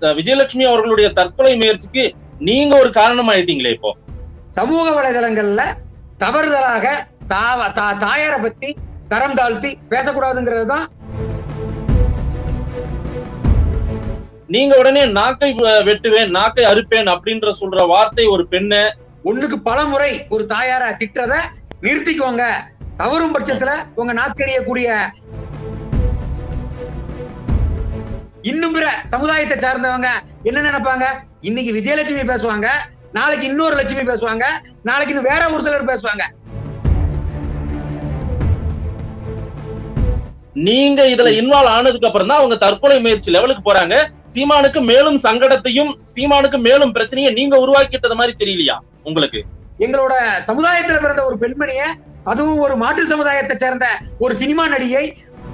த- விஜயலட்சுமி அவர்களுடைய தற்கொலை முயற்சிக்கு நீங்க ஒரு காரணம் ஆயிட்டீங்களே இப்போ சமூக வலைதளங்கள்ல தவறுதலாக தாவ- தா- தாயாரை பத்தி தரம் தாழ்த்தி பேசக்கூடாதுங்கிறது தான் நீங்க உடனே நாக்கை வ- வெட்டுவேன் நாக்கை அறுப்பேன் அப்படின்ற சொல்ற வார்த்தை ஒரு பெண்ணை ஒண்ணுக்கு பல முறை ஒரு தாயார திட்டுறத நிறுத்திக்கோங்க தவறும் பட்சத்துல உங்க நாக்கெறியக்கூடிய இன்னும் பிற சமுதாயத்தை சார்ந்தவங்க என்ன நினைப்பாங்க இன்னைக்கு விஜயலட்சுமி பேசுவாங்க நாளைக்கு இன்னொரு லட்சுமி பேசுவாங்க நாளைக்கு இன்னும் வேற ஒரு சிலர் பேசுவாங்க நீங்க இதுல இன்வால்வ் ஆனதுக்கு அப்புறம் தான் அவங்க தற்கொலை முயற்சி லெவலுக்கு போறாங்க சீமானுக்கு மேலும் சங்கடத்தையும் சீமானுக்கு மேலும் பிரச்சனையை நீங்க உருவாக்கிட்டது மாதிரி தெரியலையா உங்களுக்கு எங்களோட சமுதாயத்துல பிறந்த ஒரு பெண்மணிய அதுவும் ஒரு மாற்று சமுதாயத்தை சேர்ந்த ஒரு சினிமா நடிகை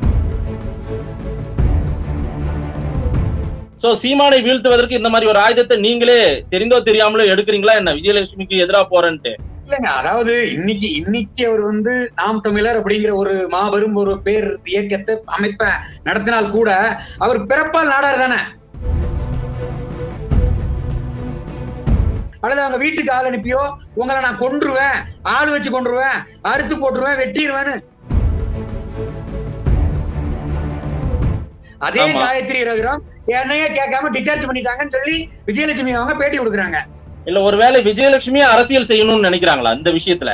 சோ சீமானை வீழ்த்துவதற்கு இந்த மாதிரி ஒரு ஆயுதத்தை நீங்களே தெரிந்தோ தெரியாமலோ எடுக்கிறீங்களா என்ன விஜயலட்சுமிக்கு எதிரா போறேன்ட்டு இல்லைங்க அதாவது இன்னைக்கு இன்னைக்கு அவர் வந்து நாம் தமிழர் அப்படிங்கிற ஒரு மாபெரும் ஒரு பேர் இயக்கத்தை அமைப்ப நடத்தினால் கூட அவர் பிறப்பால் நாடார் தானே அல்லது அவங்க வீட்டுக்கு ஆள் அனுப்பியோ உங்களை நான் கொன்றுவேன் ஆள் வச்சு கொன்றுவேன் அறுத்து போட்டுருவேன் வெட்டிடுவேன்னு அதே ஆமா. காயத்ரி ரகுராம் என்னையே கேட்காம டிஸ்சார்ஜ் பண்ணிட்டாங்கன்னு சொல்லி விஜயலட்சுமி அவங்க பேட்டி கொடுக்குறாங்க இல்ல ஒருவேளை விஜயலட்சுமியே அரசியல் செய்யணும்னு நினைக்கிறாங்களா இந்த விஷயத்துல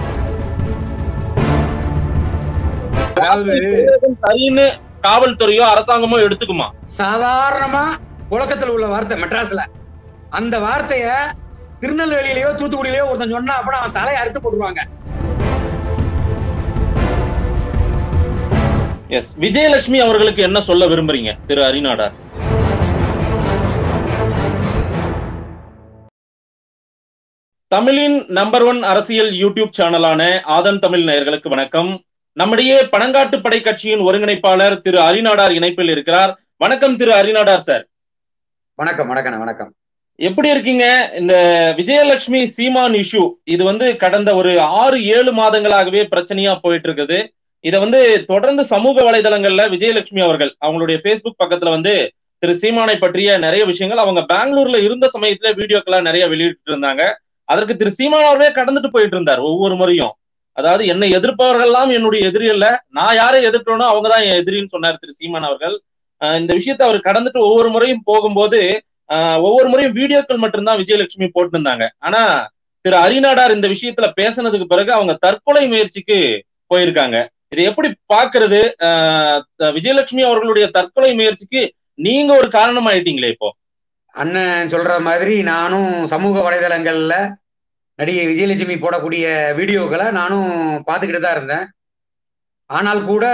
அதாவது சரின்னு காவல்துறையோ அரசாங்கமோ எடுத்துக்குமா சாதாரணமா புழக்கத்துல உள்ள வார்த்தை மெட்ராஸ்ல அந்த வார்த்தைய திருநெல்வேலியிலயோ தூத்துக்குடியிலயோ ஒருத்தன் சொன்னா அப்ப அவன் தலையை அறுத்து போட்டுருவாங்க எஸ் விஜயலட்சுமி அவர்களுக்கு என்ன சொல்ல விரும்புறீங்க திரு அரிநாடார் தமிழின் நம்பர் ஒன் அரசியல் யூடியூப் சேனலான ஆதன் தமிழ் நேயர்களுக்கு வணக்கம் நம்முடைய பணங்காட்டு படை கட்சியின் ஒருங்கிணைப்பாளர் திரு அரிநாடார் இணைப்பில் இருக்கிறார் வணக்கம் திரு அரிநாடார் சார் வணக்கம் வணக்கம் வணக்கம் எப்படி இருக்கீங்க இந்த விஜயலட்சுமி சீமான் இஷ்யூ இது வந்து கடந்த ஒரு ஆறு ஏழு மாதங்களாகவே பிரச்சனையா போயிட்டு இருக்குது இதை வந்து தொடர்ந்து சமூக வலைதளங்கள்ல விஜயலட்சுமி அவர்கள் அவங்களுடைய ஃபேஸ்புக் பக்கத்துல வந்து திரு சீமானை பற்றிய நிறைய விஷயங்கள் அவங்க பெங்களூர்ல இருந்த சமயத்துல வீடியோக்கெல்லாம் நிறைய வெளியிட்டு இருந்தாங்க அதற்கு திரு சீமான் அவர்களே கடந்துட்டு போயிட்டு இருந்தார் ஒவ்வொரு முறையும் அதாவது என்னை எதிர்ப்பவர்கள் எல்லாம் என்னுடைய எதிரி இல்ல நான் யாரை எதிர்க்கிறேனோ அவங்க தான் என் எதிரின்னு சொன்னார் திரு சீமான் அவர்கள் அஹ் இந்த விஷயத்தை அவர் கடந்துட்டு ஒவ்வொரு முறையும் போகும்போது ஆஹ் ஒவ்வொரு முறையும் வீடியோக்கள் மட்டும்தான் விஜயலட்சுமி போட்டு இருந்தாங்க ஆனா திரு அரிநாடார் இந்த விஷயத்துல பேசினதுக்கு பிறகு அவங்க தற்கொலை முயற்சிக்கு போயிருக்காங்க இதை எப்படி பாக்குறது ஆஹ் த- விஜயலட்சுமி அவர்களுடைய தற்கொலை முயற்சிக்கு நீங்க ஒரு காரணம் ஆயிட்டீங்களே இப்போ அண்ணன் சொல்ற மாதிரி நானும் சமூக வலைதளங்கள்ல நடிகை விஜயலட்சுமி போடக்கூடிய வீடியோக்களை நானும் பார்த்துக்கிட்டு தான் இருந்தேன் ஆனால் கூட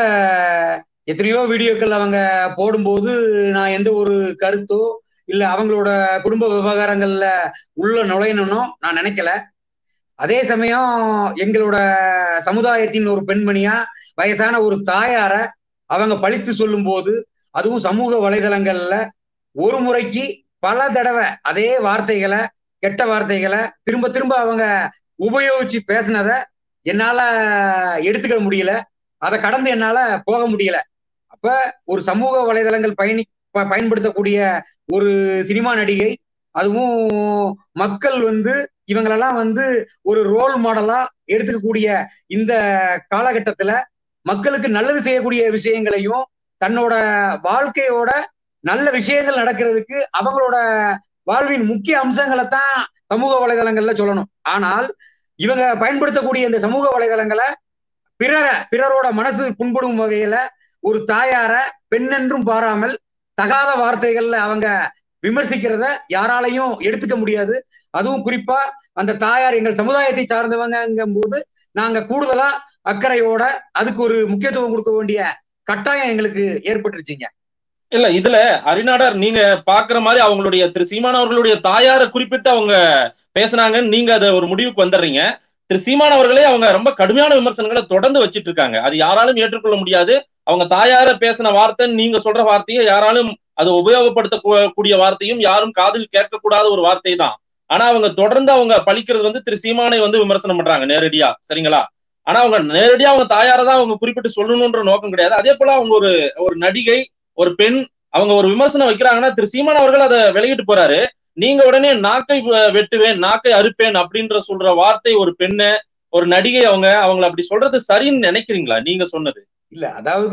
எத்தனையோ வீடியோக்கள் அவங்க போடும்போது நான் எந்த ஒரு கருத்தோ இல்ல அவங்களோட குடும்ப விவகாரங்கள்ல உள்ள நுழையணும்னோ நான் நினைக்கல அதே சமயம் எங்களோட சமுதாயத்தின் ஒரு பெண்மணியா வயசான ஒரு தாயார அவங்க பழித்து சொல்லும் போது அதுவும் சமூக வலைதளங்கள்ல ஒரு முறைக்கு பல தடவை அதே வார்த்தைகளை கெட்ட வார்த்தைகளை திரும்ப திரும்ப அவங்க உபயோகிச்சு பேசினத என்னால எடுத்துக்க முடியல அதை கடந்து என்னால போக முடியல அப்ப ஒரு சமூக வலைதளங்கள் பயணி ப- பயன்படுத்தக்கூடிய ஒரு சினிமா நடிகை அதுவும் மக்கள் வந்து இவங்களெல்லாம் வந்து ஒரு ரோல் மாடலா எடுத்துக்கக்கூடிய இந்த காலகட்டத்துல மக்களுக்கு நல்லது செய்யக்கூடிய விஷயங்களையும் தன்னோட வாழ்க்கையோட நல்ல விஷயங்கள் நடக்கிறதுக்கு அவங்களோட வாழ்வின் முக்கிய அம்சங்களை தான் சமூக வலைதளங்கள்ல சொல்லணும் ஆனால் இவங்க பயன்படுத்தக்கூடிய இந்த சமூக வலைதளங்களை பிறர பிறரோட மனசு புண்படும் வகையில ஒரு தாயார பெண்ணென்றும் பாராமல் தகாத வார்த்தைகள்ல அவங்க விமர்சிக்கிறத யாராலையும் எடுத்துக்க முடியாது அதுவும் குறிப்பா அந்த தாயார் எங்கள் சமுதாயத்தை சார்ந்தவங்கங்கும் போது நாங்க கூடுதலா அக்கறையோட அதுக்கு ஒரு முக்கியத்துவம் கொடுக்க வேண்டிய கட்டாயம் எங்களுக்கு ஏற்பட்டுருச்சுங்க இல்ல இதுல அரிநாடார் நீங்க பாக்குற மாதிரி அவங்களுடைய திரு சீமான் அவர்களுடைய தாயாரை குறிப்பிட்டு அவங்க பேசுனாங்கன்னு நீங்க அதை ஒரு முடிவுக்கு வந்துடுறீங்க திரு சீமான் அவர்களே அவங்க ரொம்ப கடுமையான விமர்சனங்களை தொடர்ந்து வச்சிட்டு இருக்காங்க அது யாராலும் ஏற்றுக்கொள்ள முடியாது அவங்க தாயார பேசின வார்த்தை நீங்க சொல்ற வார்த்தையை யாராலும் அது உபயோகப்படுத்த கூ- கூடிய வார்த்தையும் யாரும் காதில் கேட்கக்கூடாத ஒரு வார்த்தை தான் ஆனா அவங்க தொடர்ந்து அவங்க பழிக்கிறது வந்து திரு சீமானை வந்து விமர்சனம் பண்றாங்க நேரடியா சரிங்களா ஆனா அவங்க நேரடியா அவங்க தாயாரை தான் அவங்க குறிப்பிட்டு சொல்லணும்ன்ற நோக்கம் கிடையாது அதே போல அவங்க ஒரு ஒரு நடிகை ஒரு பெண் அவங்க ஒரு விமர்சனம் வைக்கிறாங்கன்னா திரு சீமான் அவர்கள் அதை வெளியிட்டு போறாரு நீங்க உடனே நாக்கை வ- வெட்டுவேன் நாக்கை அறுப்பேன் அப்படின்ற சொல்ற வார்த்தை ஒரு பெண்ணு ஒரு நடிகை அவங்க அவங்கள அப்படி சொல்றது சரின்னு நினைக்கிறீங்களா நீங்க சொன்னது இல்ல அதாவது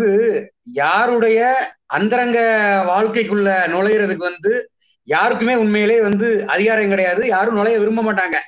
யாருடைய அந்தரங்க வாழ்க்கைக்குள்ள நுழையிறதுக்கு வந்து யாருக்குமே உண்மையிலே வந்து அதிகாரம் கிடையாது யாரும் நுழைய விரும்ப மாட்டாங்க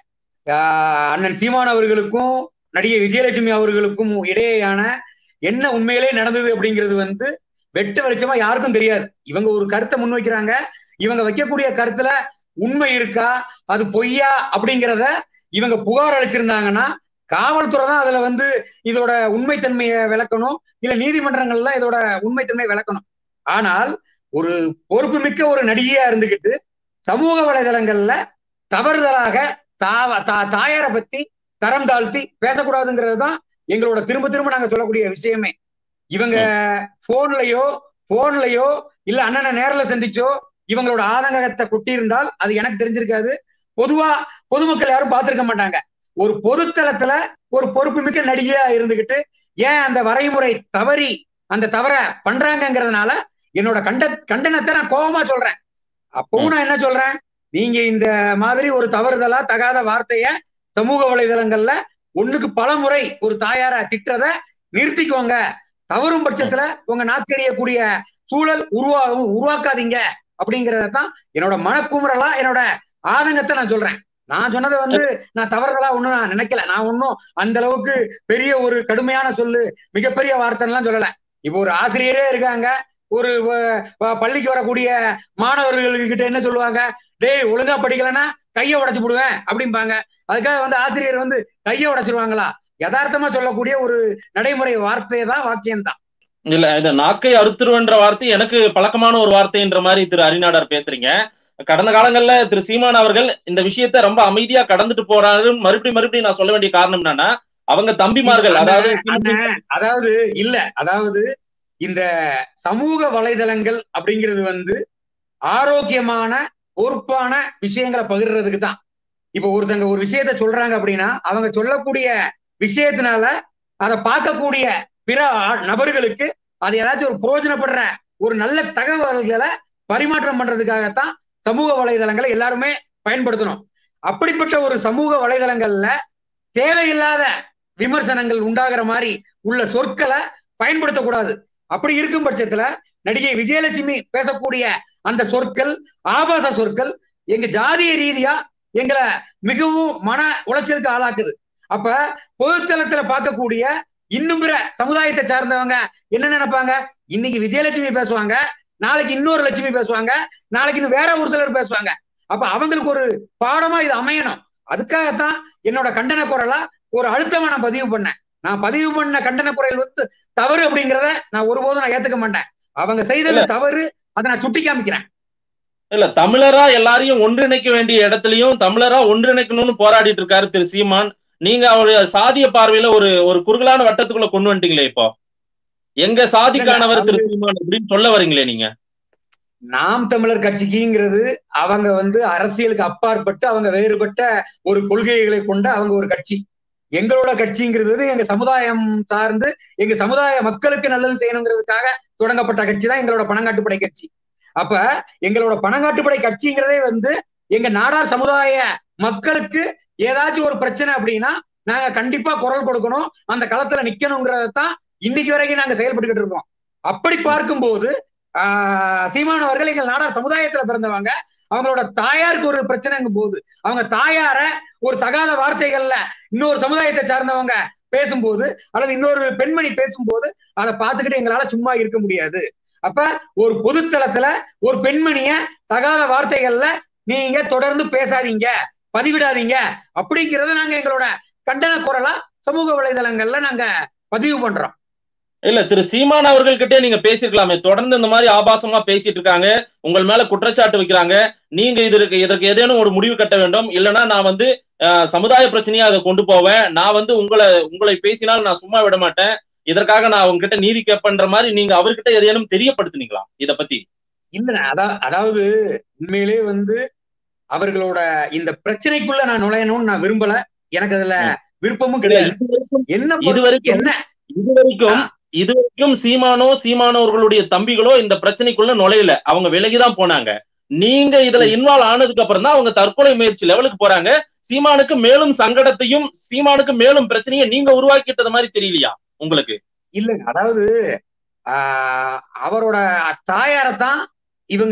ஆஹ் அண்ணன் சீமான் அவர்களுக்கும் நடிகை விஜயலட்சுமி அவர்களுக்கும் இடையேயான என்ன உண்மையிலே நடந்தது அப்படிங்கிறது வந்து வெட்ட வெளிச்சமா யாருக்கும் தெரியாது இவங்க ஒரு கருத்தை முன்வைக்கிறாங்க இவங்க வைக்கக்கூடிய கருத்துல உண்மை இருக்கா அது பொய்யா அப்படிங்கிறத இவங்க புகார் அளிச்சிருந்தாங்கன்னா காவல்துறை தான் அதுல வந்து இதோட உண்மைத்தன்மையை விளக்கணும் இல்ல நீதிமன்றங்கள்ல இதோட உண்மைத்தன்மை விளக்கணும் ஆனால் ஒரு பொறுப்புமிக்க ஒரு நடிகையா இருந்துகிட்டு சமூக வலைதளங்கள்ல தவறுதலாக தாவ தா தாயாரை பத்தி தரம் தாழ்த்தி பேசக்கூடாதுங்கிறது தான் எங்களோட திரும்ப திரும்ப நாங்க சொல்லக்கூடிய விஷயமே இவங்க போன்லயோ போன்லயோ இல்ல அண்ணனை நேர்ல சந்திச்சோ இவங்களோட ஆதங்கத்தை கொட்டியிருந்தால் அது எனக்கு தெரிஞ்சிருக்காது பொதுவா பொதுமக்கள் யாரும் பார்த்திருக்க மாட்டாங்க ஒரு பொதுத்தளத்துல ஒரு பொறுப்புமிக்க நடிகையா இருந்துகிட்டு ஏன் அந்த வரைமுறை தவறி அந்த தவற பண்றாங்கங்கிறதுனால என்னோட கண்ட கண்டனத்தை நான் கோபமா சொல்றேன் அப்பவும் நான் என்ன சொல்றேன் நீங்க இந்த மாதிரி ஒரு தவறுதலா தகாத வார்த்தைய சமூக வலைதளங்கள்ல ஒண்ணுக்கு பல முறை ஒரு தாயார திட்டுறத நிறுத்திக்கோங்க தவறும் பட்சத்துல உங்க நாக்கெறியக்கூடிய சூழல் உருவாகும் உருவாக்காதீங்க அப்படிங்கறத தான் என்னோட மனக்குமுறலா என்னோட ஆதங்கத்தை நான் சொல்றேன் நான் சொன்னதை வந்து நான் தவறுதலா ஒண்ணும் நான் நினைக்கல நான் ஒன்னும் அந்த அளவுக்கு பெரிய ஒரு கடுமையான சொல்லு மிகப்பெரிய வார்த்தைலாம் சொல்லல இப்போ ஒரு ஆசிரியரே இருக்காங்க ஒரு வ- வ- பள்ளிக்கு வரக்கூடிய மாணவர்கள்கிட்ட என்ன சொல்லுவாங்க டேய் ஒழுங்கா படிக்கலன்னா கையை உடைச்சு போடுவேன் அப்படிம்பாங்க அதுக்காக வந்து ஆசிரியர் வந்து கையை உடைச்சிருவாங்களா யதார்த்தமா சொல்லக்கூடிய ஒரு நடைமுறை வார்த்தை தான் வாக்கியம் தான் இல்ல இந்த நாக்கை அறுத்துருவன்ற வார்த்தை எனக்கு பழக்கமான ஒரு வார்த்தைன்ற மாதிரி திரு அரிநாடார் பேசுறீங்க கடந்த காலங்கள்ல திரு சீமான் அவர்கள் இந்த விஷயத்த ரொம்ப அமைதியா கடந்துட்டு போறாரு மறுபடியும் மறுபடியும் நான் சொல்ல வேண்டிய காரணம் என்னன்னா அவங்க தம்பிமார்கள் அதாவது அண்ணன், அதாவது இல்ல அதாவது இந்த சமூக வலைதளங்கள் அப்படிங்கிறது வந்து ஆரோக்கியமான பொறுப்பான விஷயங்களை பகிர்றதுக்கு தான் இப்ப ஒருத்தங்க ஒரு விஷயத்த சொல்றாங்க அப்படின்னா அவங்க சொல்லக்கூடிய விஷயத்தினால அதை பார்க்கக்கூடிய பிற ஆ- நபர்களுக்கு அது ஏதாச்சும் ஒரு பிரயோஜனப்படுற ஒரு நல்ல தகவல்களை பரிமாற்றம் பண்றதுக்காகத்தான் சமூக வலைதளங்களை எல்லாருமே பயன்படுத்தணும் அப்படிப்பட்ட ஒரு சமூக வலைதளங்கள்ல தேவையில்லாத விமர்சனங்கள் உண்டாகிற மாதிரி உள்ள சொற்களை பயன்படுத்தக்கூடாது அப்படி இருக்கும் பட்சத்துல நடிகை விஜயலட்சுமி பேசக்கூடிய அந்த சொற்கள் ஆபாச சொற்கள் எங்க ஜாதிய ரீதியா எங்களை மிகவும் மன உளைச்சலுக்கு ஆளாக்குது அப்ப பொதுத்தளத்துல பார்க்கக்கூடிய இன்னும் பிற சமுதாயத்தை சார்ந்தவங்க என்ன நினைப்பாங்க இன்னைக்கு விஜயலட்சுமி பேசுவாங்க நாளைக்கு இன்னொரு லட்சுமி பேசுவாங்க நாளைக்கு இன்னும் வேற ஒரு சிலர் பேசுவாங்க அப்ப அவங்களுக்கு ஒரு பாடமா இது அமையணும் அதுக்காகத்தான் என்னோட கண்டன குரலா ஒரு அழுத்தமா நான் பதிவு பண்ணேன் நான் பதிவு பண்ண கண்டன குரல் வந்து தவறு அப்படிங்கிறத நான் ஒருபோதும் நான் ஏத்துக்க மாட்டேன் அவங்க செய்தது தவறு அதை நான் சுட்டி காமிக்கிறேன் இல்ல தமிழரா எல்லாரையும் ஒன்றிணைக்க வேண்டிய இடத்துலயும் தமிழரா ஒன்றிணைக்கணும்னு போராடிட்டு இருக்காரு திரு சீமான் நீங்க அவருடைய சாதிய பார்வையில ஒரு ஒரு குறுகலான வட்டத்துக்குள்ள கொண்டு வந்துட்டீங்களே இப்போ எங்க சாதிக்கானவர் திரு சீமான் அப்படின்னு சொல்ல வரீங்களே நீங்க நாம் தமிழர் கட்சிக்குங்கிறது அவங்க வந்து அரசியலுக்கு அப்பாற்பட்டு அவங்க வேறுபட்ட ஒரு கொள்கைகளை கொண்ட அவங்க ஒரு கட்சி எங்களோட கட்சிங்கிறது வந்து எங்க சமுதாயம் சார்ந்து எங்க சமுதாய மக்களுக்கு நல்லது செய்யணுங்கிறதுக்காக தொடங்கப்பட்ட கட்சி தான் எங்களோட பணங்காட்டுப்படை கட்சி அப்ப எங்களோட பணங்காட்டுப்படை கட்சிங்கிறதே வந்து எங்க நாடார் சமுதாய மக்களுக்கு ஏதாச்சும் ஒரு பிரச்சனை அப்படின்னா நாங்க கண்டிப்பா குரல் கொடுக்கணும் அந்த களத்துல நிக்கணுங்கிறத தான் இன்னைக்கு வரைக்கும் நாங்க செயல்பட்டுக்கிட்டு இருக்கோம் அப்படி பார்க்கும்போது ஆஹ் சீமான் அவர்கள் எங்கள் நாடார் சமுதாயத்துல பிறந்தவங்க அவங்களோட தாயாருக்கு ஒரு பிரச்சனைங்கும் போது அவங்க தாயார ஒரு தகாத வார்த்தைகள்ல இன்னொரு சமுதாயத்தை சார்ந்தவங்க பேசும்போது அல்லது இன்னொரு பெண்மணி பேசும்போது அதை பார்த்துக்கிட்டு எங்களால சும்மா இருக்க முடியாது அப்ப ஒரு பொதுத்தளத்துல ஒரு பெண்மணிய தகாத வார்த்தைகள்ல நீங்க தொடர்ந்து பேசாதீங்க பதிவிடாதீங்க அப்படிங்கிறத நாங்க எங்களோட கண்டன குரலா சமூக வலைதளங்கள்ல நாங்க பதிவு பண்றோம் இல்ல திரு சீமான் அவர்கள்கிட்டே நீங்க பேசிருக்கலாமே தொடர்ந்து இந்த மாதிரி ஆபாசமா பேசிட்டு இருக்காங்க உங்கள் மேல குற்றச்சாட்டு வைக்கிறாங்க நீங்க இதற்கு இதற்கு ஏதேனும் ஒரு முடிவு கட்ட வேண்டும் இல்லைன்னா நான் வந்து அஹ், சமுதாய பிரச்சனையா அதை கொண்டு போவேன் நான் வந்து உங்களை உங்களை பேசினால் நான் சும்மா விட மாட்டேன் இதற்காக நான் உங்ககிட்ட நீதி கேட்பன்ற மாதிரி நீங்க அவர்கிட்ட எதையேனும் தெரியப்படுத்துனீங்களா இத பத்தி இல்ல அதா அதாவது உண்மையிலே வந்து அவர்களோட இந்த பிரச்சனைக்குள்ள நான் நுழையணும்னு நான் விரும்பல எனக்கு அதுல விருப்பமும் இல்ல, கிடையாது இதுவரைக்கும் என்ன இதுவரைக்கும் என்ன இதுவரைக்கும் இது வரைக்கும் சீமானோ சீமானவர்களுடைய தம்பிகளோ இந்த பிரச்சனைக்குள்ள நுழையல அவங்க விலகிதான் போனாங்க நீங்க இதுல இன்வால்வ் ஆனதுக்கு அப்புறம் தான் அவங்க தற்கொலை முயற்சி லெவலுக்கு போறாங்க சீமானுக்கு மேலும் சங்கடத்தையும் சீமானுக்கு மேலும் பிரச்சனையை நீங்க உருவாக்கிட்டது மாதிரி தெரியலையா உங்களுக்கு இல்லைங்க அதாவது ஆஹ் அவரோட தாயாரத்தான் இவங்க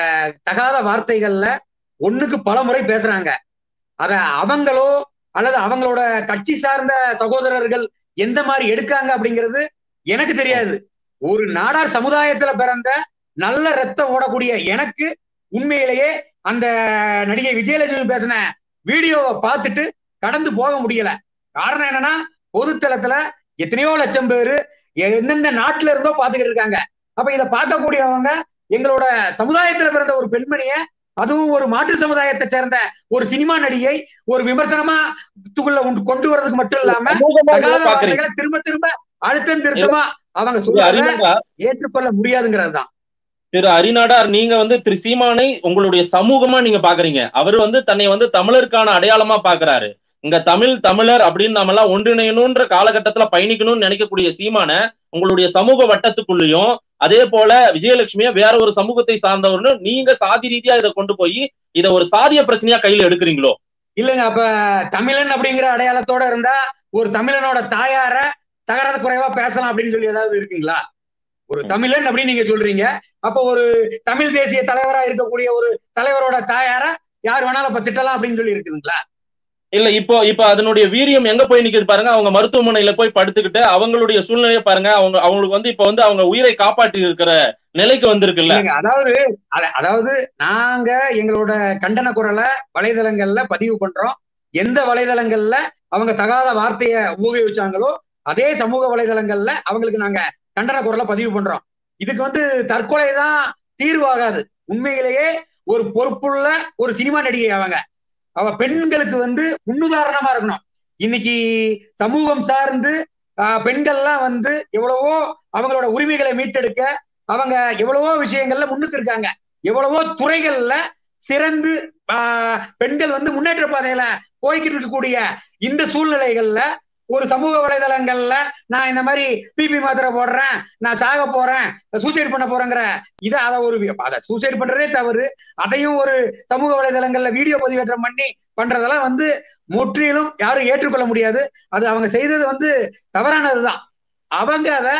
தகாத வார்த்தைகள்ல ஒண்ணுக்கு பல முறை பேசுறாங்க அத அவங்களோ அல்லது அவங்களோட கட்சி சார்ந்த சகோதரர்கள் எந்த மாதிரி எடுக்காங்க அப்படிங்கிறது எனக்கு தெரியாது ஒரு நாடார் சமுதாயத்துல பிறந்த நல்ல ரத்தம் ஓடக்கூடிய எனக்கு உண்மையிலேயே அந்த நடிகை விஜயலட்சுமி பேசின வீடியோவை பார்த்துட்டு கடந்து போக முடியல காரணம் என்னன்னா பொதுத்தளத்துல எத்தனையோ லட்சம் பேரு எந்தெந்த நாட்டுல இருந்தோ பாத்துக்கிட்டு இருக்காங்க அப்ப இதை பார்க்கக்கூடியவங்க எங்களோட சமுதாயத்துல பிறந்த ஒரு பெண்மணிய அதுவும் ஒரு மாற்று சமுதாயத்தை சேர்ந்த ஒரு சினிமா நடிகை ஒரு விமர்சனமா துக்குள்ள உண்டு- கொண்டு வர்றதுக்கு மட்டும் இல்லாம சமூகமா தகாத பாக்குறீங்க வார்த்தைகளை திரும்ப திரும்ப அழுத்தம் திருத்தமா அவங்க சொல்றத அறிஞரா ஏற்றுக்கொள்ள முடியாதுங்கிறது தான் திரு அரிநாடார் நீங்க வந்து திரு சீமானை உங்களுடைய சமூகமா நீங்க பாக்குறீங்க அவர் வந்து தன்னை வந்து தமிழருக்கான அடையாளமா பாக்குறாரு இங்க தமிழ் தமிழர் அப்படின்னு நாம எல்லாம் ஒன்றிணையணும்ன்ற காலகட்டத்துல பயணிக்கணும்னு நினைக்கக்கூடிய சீமான உங்களுடைய சமூக வட்டத்துக்குள்ளேயும் அதே போல விஜயலட்சுமிய வேற ஒரு சமூகத்தை சார்ந்தவர்னு நீங்க சாதி ரீதியா இதை கொண்டு போய் இத ஒரு சாதிய பிரச்சனையா கையில எடுக்கிறீங்களோ இல்லைங்க அப்ப தமிழன் அப்படிங்கிற அடையாளத்தோட இருந்தா ஒரு தமிழனோட தாயார தகராத குறைவா பேசலாம் அப்படின்னு சொல்லி ஏதாவது இருக்குங்களா ஒரு தமிழன் அப்படின்னு நீங்க சொல்றீங்க அப்ப ஒரு தமிழ் தேசிய தலைவரா இருக்கக்கூடிய ஒரு தலைவரோட தாயார யார் வேணாலும் அப்ப திட்டலாம் அப்படின்னு சொல்லி இருக்குதுங்களா இல்ல இப்போ இப்போ அதனுடைய வீரியம் எங்க போய் நிக்குது பாருங்க அவங்க மருத்துவமனையில போய் படுத்துக்கிட்டு அவங்களுடைய சூழ்நிலையை பாருங்க அவங்க அவங்களுக்கு வந்து இப்ப வந்து அவங்க உயிரை காப்பாற்றி இருக்கிற நிலைக்கு வந்திருக்குல்ல இல்லைங்க அதாவது அத- அதாவது நாங்க எங்களோட கண்டன குரலை வலைதளங்கள்ல பதிவு பண்றோம் எந்த வலைதளங்கள்ல அவங்க தகாத வார்த்தைய உபயோகிச்சாங்களோ அதே சமூக வலைதளங்கள்ல அவங்களுக்கு நாங்க கண்டன குரலை பதிவு பண்றோம் இதுக்கு வந்து தற்கொலை தான் தீர்வாகாது உண்மையிலேயே ஒரு பொறுப்புள்ள ஒரு சினிமா நடிகை அவங்க அவ பெண்களுக்கு வந்து முன்னுதாரணமா இருக்கணும் இன்னைக்கு சமூகம் சார்ந்து ஆஹ், பெண்கள்லாம் வந்து எவ்வளவோ அவங்களோட உரிமைகளை மீட்டெடுக்க அவங்க எவ்வளவோ விஷயங்கள்ல முன்னுக்கு இருக்காங்க எவ்வளவோ துறைகள்ல சிறந்து ஆஹ், பெண்கள் வந்து முன்னேற்ற பாதையில போய்கிட்டு இருக்கக்கூடிய இந்த சூழ்நிலைகள்ல ஒரு சமூக வலைதளங்கள்ல நான் இந்த மாதிரி பிபி மாத்திரை போடுறேன் நான் சாக போறேன் சூசைட் பண்ண போறேங்கிற இதை அதை ஒரு அதை சூசைட் பண்றதே தவறு அதையும் ஒரு சமூக வலைதளங்கள்ல வீடியோ பதிவேற்றம் பண்ணி பண்றதெல்லாம் வந்து முற்றிலும் யாரும் ஏற்றுக்கொள்ள முடியாது அது அவங்க செய்தது வந்து தவறானதுதான் அவங்க அதை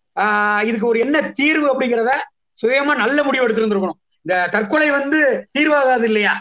ஆஹ் இதுக்கு ஒரு என்ன தீர்வு அப்படிங்கிறத சுயமா நல்ல முடிவு எடுத்திருந்திருக்கணும் இந்த தற்கொலை வந்து தீர்வாகாது இல்லையா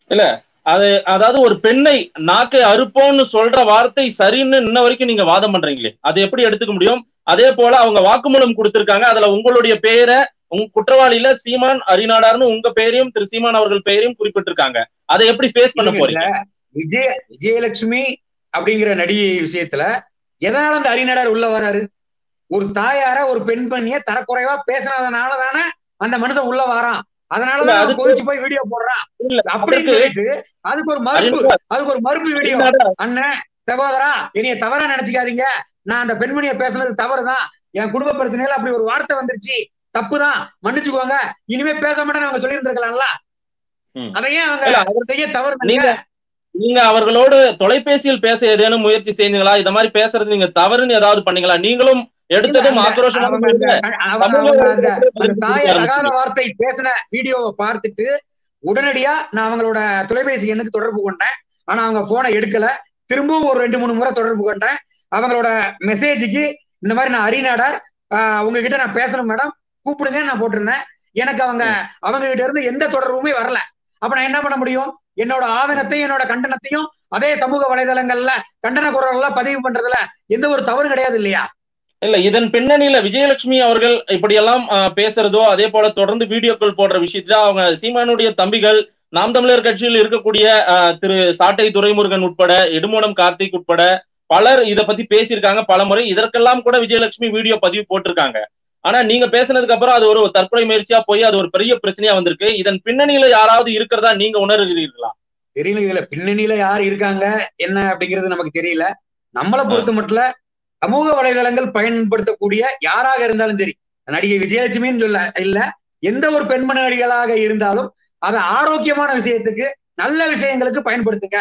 அது அதாவது ஒரு பெண்ணை நாக்கை அறுப்போம்னு சொல்ற வார்த்தை சரின்னு இன்ன வரைக்கும் நீங்க வாதம் பண்றீங்களே அதை எப்படி எடுத்துக்க முடியும் அதே போல அவங்க வாக்குமூலம் கொடுத்திருக்காங்க அதுல உங்களுடைய பெயரை உங்க குற்றவாளியில சீமான் அரிநாடார்னு உங்க பெயரையும் திரு சீமான் அவர்கள் பெயரையும் குறிப்பிட்டிருக்காங்க அதை எப்படி ஃபேஸ் பண்ண போறீங்க விஜய விஜயலட்சுமி அப்படிங்கிற நடிகை விஷயத்துல எதனால அந்த அறிநடர் உள்ள வராரு ஒரு தாயார ஒரு பெண் பண்ணிய தரக்குறைவா பேசினதுனால தானே அந்த மனுஷன் உள்ள வரான் அதனாலதான் இல்ல, அவன் அதுக்கு- கொதிச்சு போய் வீடியோ போடுறான் இல்ல, அப்படின்னு அதற்கு சொல்லிட்டு அதுக்கு ஒரு மறுப்பு அரிநாடார், அதுக்கு ஒரு மறுப்பு வீடியோ அரிநாடார், அண்ணன் சகோதரா என்னைய தவறா நினைச்சுக்காதீங்க நான் அந்த பெண்மணிய பேசுனது தவறுதான் என் குடும்ப பிரச்சனையில அப்படி ஒரு வார்த்தை வந்துருச்சு தப்புதான் மன்னிச்சுக்கோங்க இனிமே பேச மாட்டேன்னு அவங்க சொல்லி இருந்திருக்கலாம்ல ம். அதையே அவங்க இல்ல, அவர் செய்ய தவறு நீங்க நீங்க அவர்களோடு தொலைபேசியில் பேச ஏதேனும் முயற்சி செஞ்சீங்களா இந்த மாதிரி பேசுறது நீங்க தவறுன்னு ஏதாவது பண்ணீங்களா நீங்களும் எடுத்ததும் ஆக்ரோஷமாக அவங்க அந்த- அவங்க அவங்க அந்த அந்த தாய தகாத வார்த்தை பேசின வீடியோவை பார்த்துட்டு உடனடியா நான் அவங்களோட தொலைபேசி எண்ணுக்கு தொடர்பு கொண்டேன் ஆனா அவங்க போனை எடுக்கல திரும்பவும் ஒரு ரெண்டு மூணு முறை தொடர்பு கொண்டேன் அவங்களோட மெசேஜுக்கு இந்த மாதிரி நான் அரிநாடார் ஆஹ் உங்ககிட்ட நான் பேசணும் மேடம் கூப்பிடுங்க நான் போட்டிருந்தேன் எனக்கு அவங்க அவங்க கிட்ட இருந்து எந்த தொடர்புமே வரல அப்ப நான் என்ன பண்ண முடியும் என்னோட ஆதங்கத்தையும் என்னோட கண்டனத்தையும் அதே சமூக வலைதளங்கள்ல கண்டன குரல்லாம் பதிவு பண்றதுல எந்த ஒரு தவறும் கிடையாது இல்லையா இல்ல இதன் பின்னணியில விஜயலட்சுமி அவர்கள் இப்படியெல்லாம் ஆஹ், பேசுறதோ அதே போல தொடர்ந்து வீடியோக்கள் போடுற விஷயத்துல அவங்க சீமானுடைய தம்பிகள் நாம் தமிழர் கட்சியில் இருக்கக்கூடிய ஆஹ், திரு சாட்டை துரைமுருகன் உட்பட இடுமோனம் கார்த்திக் உட்பட பலர் இத பத்தி பேசியிருக்காங்க பல முறை இதற்கெல்லாம் கூட விஜயலட்சுமி வீடியோ பதிவு போட்டிருக்காங்க ஆனா நீங்க பேசுனதுக்கு அப்புறம் அது ஒரு தற்கொலை முயற்சியா போய் அது ஒரு பெரிய பிரச்சனையா வந்திருக்கு இதன் பின்னணியில யாராவது இருக்கிறதா நீங்க உணர்கிறீர்களா தெரியல இதுல பின்னணியில யார் இருக்காங்க என்ன அப்படிங்கிறது நமக்கு தெரியல நம்மளை பொறுத்த மட்டும் சமூக வலைதளங்கள் பயன்படுத்தக்கூடிய யாராக இருந்தாலும் சரி நடிகை விஜயலட்சுமின்னு சொல்ல இல்ல எந்த ஒரு பெண்மணி நடிகளாக இருந்தாலும் அதை ஆரோக்கியமான விஷயத்துக்கு நல்ல விஷயங்களுக்கு பயன்படுத்துங்க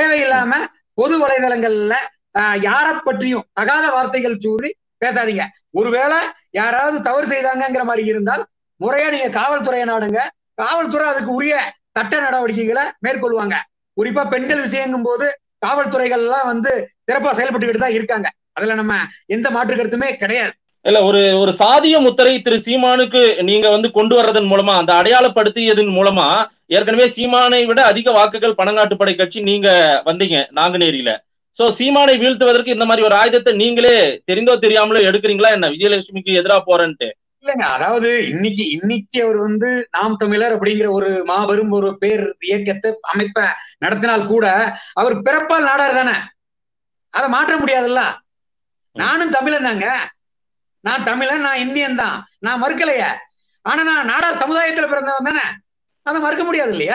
தேவையில்லாம பொது வலைதளங்கள்ல ஆஹ், யாரை பற்றியும் தகாத வார்த்தைகள் கூறி பேசாதீங்க ஒருவேளை யாராவது தவறு செய்தாங்கங்கிற மாதிரி இருந்தால் முறையா நீங்க காவல்துறையை நாடுங்க காவல்துறை அதுக்கு உரிய சட்ட நடவடிக்கைகளை மேற்கொள்வாங்க குறிப்பா பெண்கள் விஷயங்கும் போது காவல்துறைகள் எல்லாம் வந்து சிறப்பா செயல்பட்டுக்கிட்டு தான் இருக்காங்க அதுல நம்ம எந்த மாற்று கருத்துமே கிடையாது இல்ல ஒரு ஒரு சாதிய முத்திரை திரு சீமானுக்கு நீங்க வந்து கொண்டு வர்றதன் மூலமா அந்த அடையாளப்படுத்தியதன் மூலமா ஏற்கனவே சீமானை விட அதிக வாக்குகள் பணங்காட்டுப்படை கட்சி நீங்க வந்தீங்க நாங்குநேரியில சோ சீமானை வீழ்த்துவதற்கு இந்த மாதிரி ஒரு ஆயுதத்தை நீங்களே தெரிந்தோ தெரியாமலோ எடுக்கிறீங்களா என்ன விஜயலட்சுமிக்கு எதிரா போறேன்ட்டு இல்லைங்க அதாவது இன்னைக்கு இன்னைக்கு அவர் வந்து நாம் தமிழர் அப்படிங்கிற ஒரு மாபெரும் ஒரு பேர் இயக்கத்தை அமைப்ப நடத்தினால் கூட அவர் பிறப்பால் நாடார் தானே அதை மாற்ற முடியாதுல்ல நானும் தமிழன் தாங்க நான் தமிழன் நான் இந்தியன் தான் நான் மறுக்கலைய ஆனா நான் நாடார் சமுதாயத்துல பிறந்தவன் தானே அதை மறுக்க முடியாது இல்லையா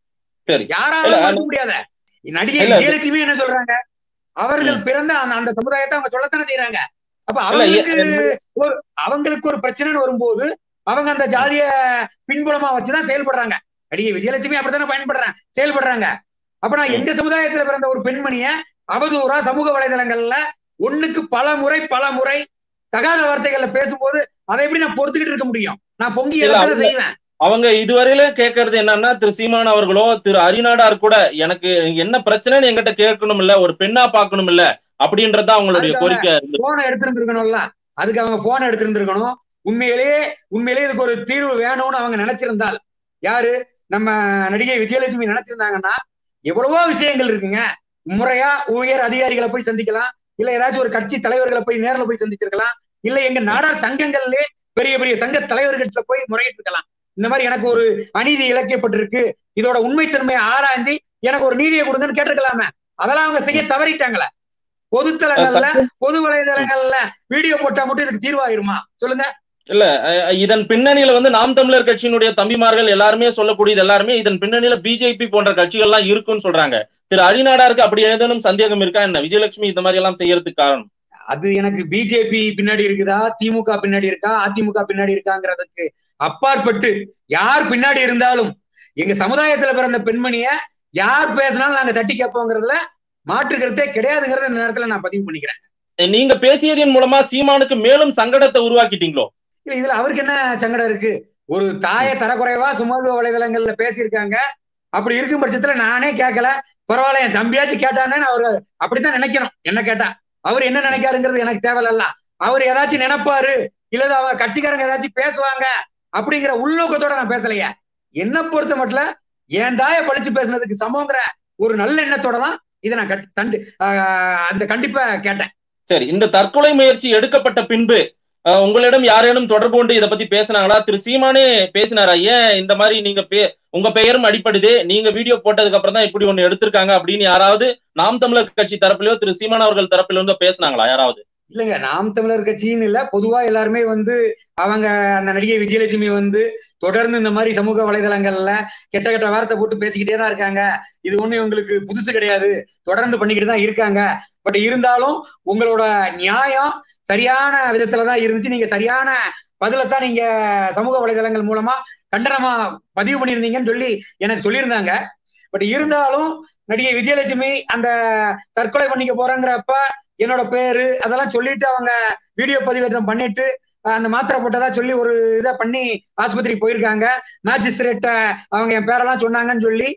சரி யாராலும் இல்ல, மறுக்க முடியாத நடிகை இல்ல, விஜயலட்சுமி என்ன சொல்றாங்க அவர்கள் பிறந்த அந்த அந்த சமுதாயத்தை அவங்க சொல்லத்தானே செய்யறாங்க அப்ப இல்ல, அவங்களுக்கு எ- ஒரு அவங்களுக்கு ஒரு பிரச்சனைன்னு வரும்போது அவங்க அந்த ஜாதிய பின்புலமா வச்சுதான் செயல்படுறாங்க நடிகை விஜயலட்சுமி அப்படித்தானே பயன்படுறாங்க செயல்படுறாங்க அப்ப நான் ம். எங்க சமுதாயத்துல பிறந்த ஒரு பெண்மணிய அவதூறா சமூக வலைதளங்கள்ல ஒண்ணுக்கு பல முறை பல முறை தகாத வார்த்தைகள்ல பேசும்போது அதை எப்படி நான் பொறுத்துக்கிட்டு இருக்க முடியும் நான் பொங்கி இல்ல, எழத்தானே அவங்க- செய்வேன் அவங்க இதுவரையில கேட்கறது என்னன்னா திரு சீமான் அவர்களோ திரு அரிநாடார் கூட எனக்கு என்ன பிரச்சனைன்னு என்கிட்ட கேட்கணும் இல்ல ஒரு பெண்ணா பார்க்கணும் இல்ல அப்படின்றத அவங்களுடைய அதுக்காக- கோரிக்கை இருந்தது போனை எடுத்திருந்திருக்கணும்ல அதுக்கு அவங்க போனை எடுத்திருந்திருக்கணும் உண்மையிலேயே உண்மையிலேயே இதுக்கு ஒரு தீர்வு வேணும்னு அவங்க நினைச்சிருந்தால் யாரு நம்ம நடிகை விஜயலட்சுமி நினைச்சிருந்தாங்கன்னா எவ்வளவோ விஷயங்கள் இருக்குங்க முறையா உயர் அதிகாரிகளை போய் சந்திக்கலாம் இல்ல ஏதாச்சும் ஒரு கட்சி தலைவர்களை போய் நேர்ல போய் சந்திச்சிருக்கலாம் இல்ல எங்க நாடார் சங்கங்கள்லயே பெரிய பெரிய சங்க தலைவர்கிட்ட போய் முறையிட்டு இருக்கலாம் இந்த மாதிரி எனக்கு ஒரு அநீதி இழைக்கப்பட்டிருக்கு இதோட உண்மைத்தன்மையை ஆராய்ஞ்சு எனக்கு ஒரு நீதியை கொடுங்கன்னு கேட்டிருக்கலாமே அதெல்லாம் அவங்க செய்ய தவறிட்டாங்களே பொதுத்தலங்கள்ல பொது வலைதளங்கள்ல வீடியோ போட்டா மட்டும் இதுக்கு தீர்வாயிருமா சொல்லுங்க இல்ல அஹ், இதன் பின்னணியில வந்து நாம் தமிழர் கட்சியினுடைய தம்பிமார்கள் எல்லாருமே சொல்லக்கூடியது எல்லாருமே இதன் பின்னணியில பிஜேபி போன்ற கட்சிகள்லாம் இருக்குன்னு சொல்றாங்க திரு அரிநாடாருக்கு அப்படி ஏதேனும் சந்தேகம் இருக்கா என்ன விஜயலட்சுமி இந்த மாதிரி எல்லாம் செய்யறதுக்கு காரணம் அது எனக்கு பிஜேபி பின்னாடி இருக்குதா திமுக பின்னாடி இருக்கா அதிமுக பின்னாடி இருக்காங்கிறதுக்கு அப்பாற்பட்டு யார் பின்னாடி இருந்தாலும் எங்க சமுதாயத்துல பிறந்த பெண்மணிய யார் பேசினாலும் நாங்க தட்டி கேட்போங்கிறதுல மாற்று கருத்தே கிடையாதுங்கிறத இந்த நேரத்துல நான் பதிவு பண்ணிக்கிறேன் நீங்க பேசியதன் மூலமா சீமானுக்கு மேலும் சங்கடத்தை உருவாக்கிட்டீங்களோ இல்ல இதுல அவருக்கு என்ன சங்கடம் இருக்கு ஒரு தாயை தரக்குறைவா சமூக வலைதளங்கள்ல பேசியிருக்காங்க அப்படி இருக்கும் பட்சத்துல நானே கேட்கல பரவாயில்ல என் தம்பியாச்சும் கேட்டானேன்னு அவரு அப்படித்தான் நினைக்கணும் என்ன கேட்டா அவர் என்ன நினைக்காருங்கிறது எனக்கு தேவையில்ல அவர் ஏதாச்சும் நினைப்பாரு இல்ல அவங்க கட்சிக்காரங்க ஏதாச்சும் பேசுவாங்க அப்படிங்கிற உள்நோக்கத்தோட நான் பேசலையே என்ன பொறுத்த மட்டும் என் தாயை பழிச்சு பேசுனதுக்கு சமங்கிற ஒரு நல்ல எண்ணத்தோட தான் இதை நான் கட்- தண்டு ஆஹ் அந்த கண்டிப்பா கேட்டேன் சரி இந்த தற்கொலை முயற்சி எடுக்கப்பட்ட பின்பு அஹ், உங்களிடம் யாரேனும் தொடர்பு கொண்டு இதை பத்தி பேசினாங்களா திரு சீமானே பேசினாரா ஏன் இந்த மாதிரி நீங்க பே- உங்க பெயரும் அடிப்படுது நீங்க வீடியோ போட்டதுக்கு அப்புறம் தான் இப்படி ஒண்ணு எடுத்திருக்காங்க அப்படின்னு யாராவது நாம் தமிழர் கட்சி தரப்புலயோ திரு சீமான் அவர்கள் தரப்புல இருந்தோ பேசினாங்களா யாராவது இல்லைங்க நாம் தமிழர் கட்சின்னு இல்ல பொதுவா எல்லாருமே வந்து அவங்க அந்த நடிகை விஜயலட்சுமி வந்து தொடர்ந்து இந்த மாதிரி சமூக வலைதளங்கள்ல கெட்ட கெட்ட வார்த்தை போட்டு பேசிக்கிட்டே தான் இருக்காங்க இது ஒண்ணு இவங்களுக்கு புதுசு கிடையாது தொடர்ந்து பண்ணிக்கிட்டு தான் இருக்காங்க பட் இருந்தாலும் உங்களோட நியாயம் சரியான விதத்துல தான் இருந்துச்சு நீங்க சரியான பதிலத்தான் நீங்க சமூக வலைதளங்கள் மூலமா கண்டனமா பதிவு பண்ணியிருந்தீங்கன்னு சொல்லி எனக்கு சொல்லியிருந்தாங்க பட் இருந்தாலும் நடிகை விஜயலட்சுமி அந்த தற்கொலை பண்ணிக்க போறாங்கிறப்ப என்னோட பேரு அதெல்லாம் சொல்லிட்டு அவங்க வீடியோ பதிவேற்றம் பண்ணிட்டு அஹ், அந்த மாத்திரை போட்டதா சொல்லி ஒரு இதை பண்ணி ஆஸ்பத்திரி போயிருக்காங்க மேஜிஸ்திரேட்ட அவங்க என் பேரெல்லாம் சொன்னாங்கன்னு சொல்லி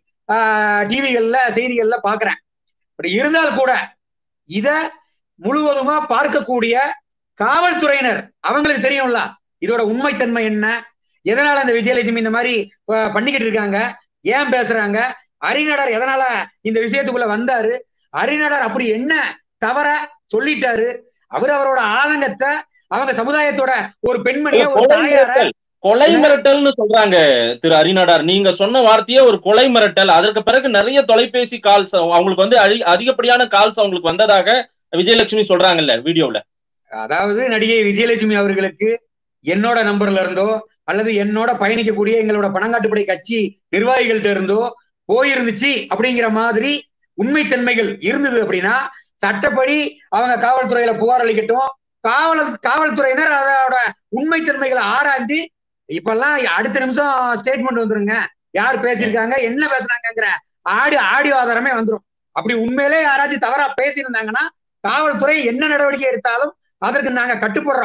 டிவிகள்ல செய்திகள்ல பாக்குறேன் பட் இருந்தால் கூட இத முழுவதுமா பார்க்கக்கூடிய காவல்துறையினர் அவங்களுக்கு தெரியும்ல இதோட உண்மைத்தன்மை என்ன எதனால அந்த விஜயலட்சுமி இந்த மாதிரி அஹ், பண்ணிக்கிட்டு இருக்காங்க ஏன் பேசுறாங்க அரிநடர் எதனால இந்த விஷயத்துக்குள்ள வந்தாரு அரிநடர் அப்படி என்ன தவற சொல்லிட்டாரு அவர் அவரோட ஆதங்கத்தை அவங்க சமுதாயத்தோட ஒரு பெண்மணிய ஒரு கொலை தாயார மிரட்டல் கொலை மிரட்டல்னு சொல்றாங்க திரு அரிநாடார் நீங்க சொன்ன வார்த்தையே ஒரு கொலை மிரட்டல் அதற்கு பிறகு நிறைய தொலைபேசி கால்ஸ் அவங்களுக்கு வந்து அழி- அதிகப்படியான கால்ஸ் அவங்களுக்கு வந்ததாக விஜயலட்சுமி சொல்றாங்கல்ல வீடியோல அதாவது நடிகை விஜயலட்சுமி அவர்களுக்கு என்னோட நம்பர்ல இருந்தோ அல்லது என்னோட பயணிக்கக்கூடிய எங்களோட பணங்காட்டுப்படை கட்சி நிர்வாகிகள்ட்ட இருந்தோ போயிருந்துச்சு அப்படிங்கிற மாதிரி உண்மைத்தன்மைகள் இருந்தது அப்படின்னா சட்டப்படி அவங்க காவல்துறையில புகார் அளிக்கட்டும் காவல் காவல்துறையினர் அதோட உண்மைத்தன்மைகளை ஆராய்ஞ்சு இப்பெல்லாம் அடுத்த நிமிஷம் ஸ்டேட்மெண்ட் வந்துருங்க யார் பேசியிருக்காங்க என்ன பேசுறாங்கங்கிற ஆடியோ ஆடியோ ஆதாரமே வந்துரும் அப்படி உண்மையிலே யாராச்சும் தவறா பேசியிருந்தாங்கன்னா காவல்துறை என்ன நடவடிக்கை எடுத்தாலும் அதற்கு நாங்க கட்டுப்படுறோம்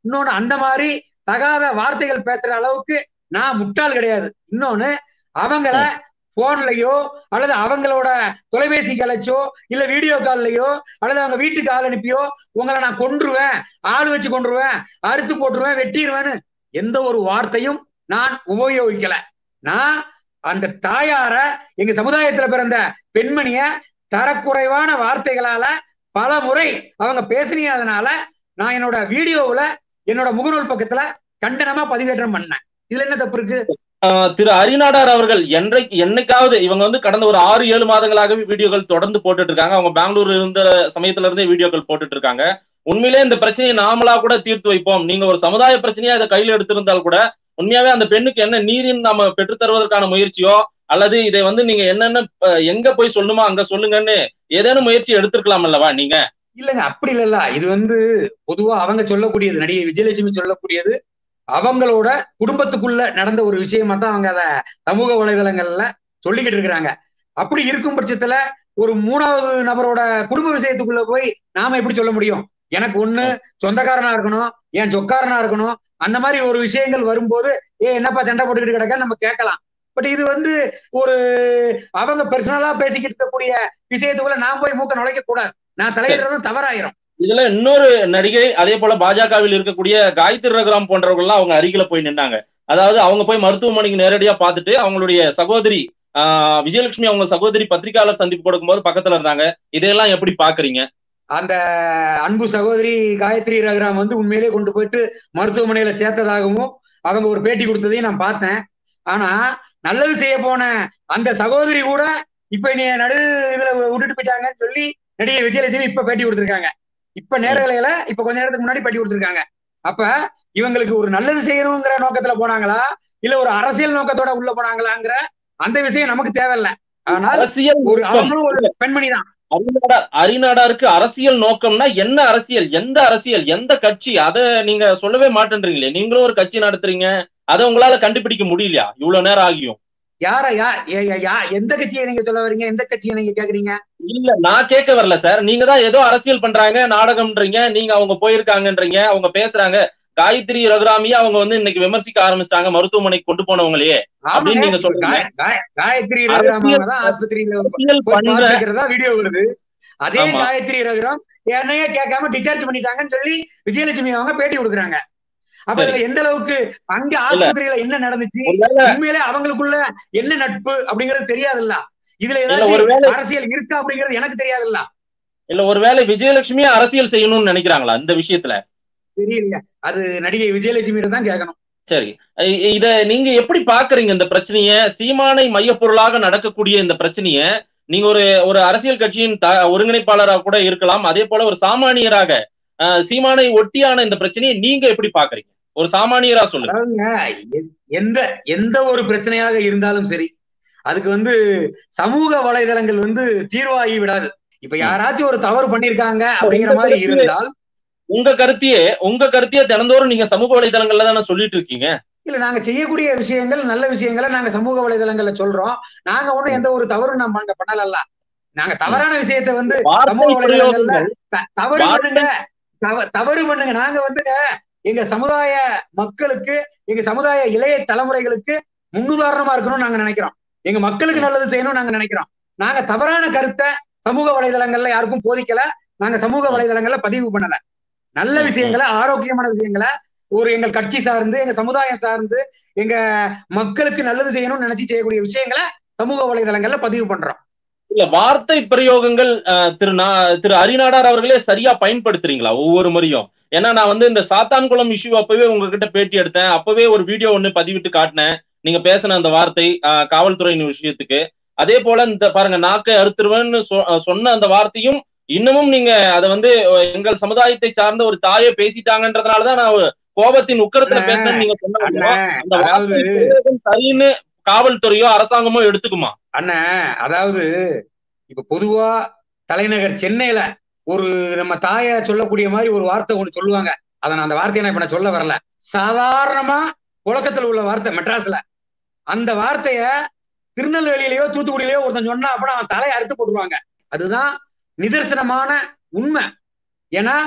இன்னொன்னு அந்த மாதிரி தகாத வார்த்தைகள் பேசுற அளவுக்கு நான் முட்டாள் கிடையாது இன்னொன்னு அவங்கள போன்லயோ அல்லது அவங்களோட தொலைபேசி கலைச்சோ இல்ல வீடியோ கால்லயோ அல்லது அவங்க வீட்டுக்கு ஆள் அனுப்பியோ உங்களை நான் கொன்றுவேன் ஆள் வச்சு கொன்றுவேன் அறுத்து போட்டுருவேன் வெட்டிடுவேன்னு எந்த ஒரு வார்த்தையும் நான் உபயோகிக்கல நான் அந்த தாயார எங்க சமுதாயத்துல பிறந்த பெண்மணிய தரக்குறைவான வார்த்தைகளால பல முறை அவங்க பேசினதுனால நான் என்னோட வீடியோவுல என்னோட முகநூல் பக்கத்துல கண்டனமா பதிவேற்றம் பண்ணேன் இதுல என்ன தப்பு இருக்கு ஆஹ் திரு அரிநாடார் அவர்கள் என்றைக்கு என்னைக்காவது இவங்க வந்து கடந்த ஒரு ஆறு ஏழு மாதங்களாகவே வீடியோக்கள் தொடர்ந்து போட்டுட்டு இருக்காங்க அவங்க பெங்களூர் இருந்த சமயத்துல இருந்தே வீடியோக்கள் போட்டுட்டு இருக்காங்க உண்மையிலே இந்த பிரச்சனையை நாமளா கூட தீர்த்து வைப்போம் நீங்க ஒரு சமுதாய பிரச்சனையா அதை கையில் எடுத்திருந்தால் கூட உண்மையாவே அந்த பெண்ணுக்கு என்ன நீதின்னு நாம பெற்றுத் தருவதற்கான முயற்சியோ அல்லது இதை வந்து நீங்க என்னென்ன அஹ், எங்க போய் சொல்லணுமோ அங்க சொல்லுங்கன்னு ஏதேனும் முயற்சி எடுத்திருக்கலாம் அல்லவா நீங்க இல்லங்க அப்படி இல்லல்ல இது வந்து பொதுவா அவங்க சொல்லக்கூடியது நடிகை விஜயலட்சுமி சொல்லக்கூடியது அவங்களோட குடும்பத்துக்குள்ள நடந்த ஒரு விஷயமா தான் அவங்க அத சமூக வலைதளங்கள்ல சொல்லிக்கிட்டு இருக்கிறாங்க அப்படி இருக்கும் பட்சத்துல ஒரு மூணாவது நபரோட குடும்ப விஷயத்துக்குள்ள போய் நாம எப்படி சொல்ல முடியும் எனக்கு ஒண்ணு சொந்தக்காரனா இருக்கணும் என் சொக்காரனா இருக்கணும் அந்த மாதிரி ஒரு விஷயங்கள் வரும்போது ஏ என்னப்பா சண்டை போட்டுக்கிட்டு கிடக்க நம்ம கேட்கலாம் பட் இது வந்து ஒரு அவங்க பர்சனலா பேசிக்கிட்டு இருக்கக்கூடிய விஷயத்துக்குள்ள நான் போய் மூக்க நுழைக்க கூடாது நான் தலையிடுறதும் தவறாயிரும் இதுல இன்னொரு நடிகை அதே போல பாஜகவில் இருக்கக்கூடிய காயத்ரி ரகுராம் போன்றவர்கள்லாம் அவங்க அருகில போய் நின்னாங்க அதாவது அவங்க போய் மருத்துவமனைக்கு நேரடியா பார்த்துட்டு அவங்களுடைய சகோதரி ஆஹ் விஜயலட்சுமி அவங்க சகோதரி பத்திரிகையாளர் சந்திப்பு கொடுக்கும்போது பக்கத்துல இருந்தாங்க இதையெல்லாம் எப்படி பாக்குறீங்க அந்த அன்பு சகோதரி காயத்ரி ரகுராம் வந்து உண்மையிலேயே கொண்டு போயிட்டு மருத்துவமனையில சேர்த்ததாகவும் அவங்க ஒரு பேட்டி கொடுத்ததையும் நான் பார்த்தேன் ஆனா நல்லது செய்ய போன அந்த சகோதரி கூட இப்ப நீ நடு இதுல விட்டுட்டு போயிட்டாங்கன்னு சொல்லி நடிகை விஜயலட்சுமி இப்ப பேட்டி கொடுத்திருக்காங்க இப்ப நேரலையில இப்ப கொஞ்ச நேரத்துக்கு முன்னாடி பேட்டி கொடுத்திருக்காங்க அப்ப இவங்களுக்கு ஒரு நல்லது செய்யணுங்கிற நோக்கத்துல போனாங்களா இல்ல ஒரு அரசியல் நோக்கத்தோட உள்ள போனாங்களாங்கிற அந்த விஷயம் நமக்கு தேவையில்ல ஆனால் அரசியல் ஒரு நோக்கம். அவங்களும் ஒரு பெண்மணி தான் அரிநாடார் அரிநாடாருக்கு அரசியல் நோக்கம்னா என்ன அரசியல் எந்த அரசியல் எந்த கட்சி அத நீங்க சொல்லவே மாட்டேன்றீங்களே நீங்களும் ஒரு கட்சி நடத்துறீங்க அதை உங்களால கண்டுபிடிக்க முடியலையா இவ்வளவு நேரம் ஆகியும் யார யா ஏ- ஏ- யா எந்த கட்சியை நீங்க சொல்ல வரீங்க எந்த கட்சியை நீங்க கேக்குறீங்க இல்ல நான் கேட்க வரல சார் நீங்க தான் ஏதோ அரசியல் பண்றாங்க நாடகம்ன்றீங்க நீங்க அவங்க போயிருக்காங்கன்றீங்க அவங்க பேசுறாங்க காயத்ரி ரகுராமியா அவங்க வந்து இன்னைக்கு விமர்சிக்க ஆரம்பிச்சிட்டாங்க மருத்துவமனைக்கு கொண்டு போனவங்களையே அப்படின்னு ஆமாங்க, நீங்க இப்ப சொல்றீங்க. காய- காய- காயத்ரி ரகுராம் அவங்க தான் ஆஸ்பத்திரியில அரசியல் போய் பண்ற பார்த்துக்கிறதா வீடியோ வருது அதே ஆமா. காயத்ரி ரகுராம் என்னையே கேட்காம டிஸ்சார்ஜ் பண்ணிட்டாங்கன்னு சொல்லி விஜயலட்சுமி அவங்க பேட்டி கொடுக்குறாங்க அப்ப சரி. இதுல எந்த அளவுக்கு அங்க ஆஸ்பத்திரியில என்ன நடந்துச்சு ஒருவேளை உண்மையிலே அவங்களுக்குள்ள என்ன நட்பு அப்படிங்கிறது தெரியாதுல்ல இதுல இல்ல, ஏதாச்சும் ஒருவேளை- அரசியல் இருக்கா அப்படிங்கிறது எனக்கு தெரியாதுல்ல இல்ல ஒருவேளை விஜயலட்சுமியே அரசியல் செய்யணும்னு நினைக்கிறாங்களா இந்த விஷயத்துல தெரியல அது நடிகை விஜயலட்சுமியிட தான் கேட்கணும் சரி இ- இத நீங்க எப்படி பாக்குறீங்க இந்த பிரச்சனைய சீமானை மையப்பொருளாக நடக்கக்கூடிய இந்த பிரச்சனைய நீங்க ஒரு ஒரு அரசியல் கட்சியின் த ஒருங்கிணைப்பாளராக கூட இருக்கலாம் அதே போல ஒரு சாமானியராக அஹ், சீமானை ஒட்டியான இந்த பிரச்சனையை நீங்க எப்படி பாக்குறீங்க ஒரு சாமானியரா சொல்லுங்க அதாவதுங்க எ- எந்த எந்த ஒரு பிரச்சனையாக இருந்தாலும் சரி அதுக்கு வந்து சமூக வலைதளங்கள் வந்து தீர்வாகி விடாது இப்ப யாராச்சும் ஒரு தவறு பண்ணிருக்காங்க அப்படிங்கிற மாதிரி இருந்தால் உங்க கருத்தையே உங்க கருத்தையே தினந்தோறும் நீங்க சமூக வலைதளங்கள்ல தானே சொல்லிட்டு இருக்கீங்க இல்ல நாங்க செய்யக்கூடிய விஷயங்கள் நல்ல விஷயங்களை நாங்க சமூக வலைதளங்கள்ல சொல்றோம் நாங்க ஒண்ணும் எந்த ஒரு தவறும் நம்ம அங்க பண்ணல நாங்க தவறான விஷயத்த வந்து வார்த்தை சமூக வலைதளங்கள்ல பிரயோகங்கள் த- தவறு வார்த்தை- பண்ணுங்க தவ- தவறு பண்ணுங்க நாங்க வந்து எங்க சமுதாய மக்களுக்கு எங்க சமுதாய இளைய தலைமுறைகளுக்கு முன்னுதாரணமா இருக்கணும்னு நாங்க நினைக்கிறோம் எங்க மக்களுக்கு நல்லது செய்யணும்னு நாங்க நினைக்கிறோம் நாங்க தவறான கருத்தை சமூக வலைதளங்கள்ல யாருக்கும் போதிக்கல நாங்க சமூக வலைதளங்கள்ல பதிவு பண்ணல நல்ல ம், விஷயங்களை ஆரோக்கியமான விஷயங்களை ஒரு எங்கள் கட்சி சார்ந்து எங்க சமுதாயம் சார்ந்து எங்க மக்களுக்கு நல்லது செய்யணும்னு நினைச்சு செய்யக்கூடிய விஷயங்களை சமூக வலைதளங்கள்ல பதிவு பண்றோம் இல்ல வார்த்தை பிரயோகங்கள் அஹ், திரு நா- திரு அரிநாடார் அவர்களே சரியா பயன்படுத்துறீங்களா ஒவ்வொரு முறையும் ஏன்னா நான் வந்து இந்த சாத்தான்குளம் இஷ்யூ அப்பவே உங்ககிட்ட பேட்டி எடுத்தேன் அப்பவே ஒரு வீடியோ ஒண்ணு பதிவிட்டு காட்டினேன் நீங்க பேசின அந்த வார்த்தை அஹ், காவல்துறையின் விஷயத்துக்கு அதே போல இந்த பாருங்க நாக்கை அறுத்துருவேன்னு சொ- அஹ், சொன்ன அந்த வார்த்தையும் இன்னமும் நீங்க அதை வந்து அஹ், எங்கள் சமுதாயத்தை சார்ந்த ஒரு தாயை பேசிட்டாங்கன்றதுனாலதான் நான் ஒரு கோபத்தின் உக்கரத்துல அண்ணே, பேசினேன்னு நீங்க சொன்னாங்க அண்ணன் அந்த அதாவது வார்த்தை பிரயோகம் சரின்னு காவல்துறையோ அரசாங்கமோ எடுத்துக்குமா அண்ணன் அதாவது இப்ப பொதுவா தலைநகர் சென்னையில ஒரு நம்ம தாய சொல்லக்கூடிய மாதிரி ஒரு வார்த்தை ஒண்ணு சொல்லுவாங்க அதை நான் அந்த வார்த்தையை நான் இப்ப நான் சொல்ல வரல சாதாரணமா புழக்கத்துல உள்ள வார்த்தை மெட்ராஸ்ல அந்த வார்த்தைய திருநெல்வேலியிலயோ தூத்துக்குடியிலயோ ஒருத்தன் சொன்னா அப்ப அவன் தலையை அறுத்து போட்டுருவாங்க அதுதான் நிதர்சனமான உண்மை ஏன்னா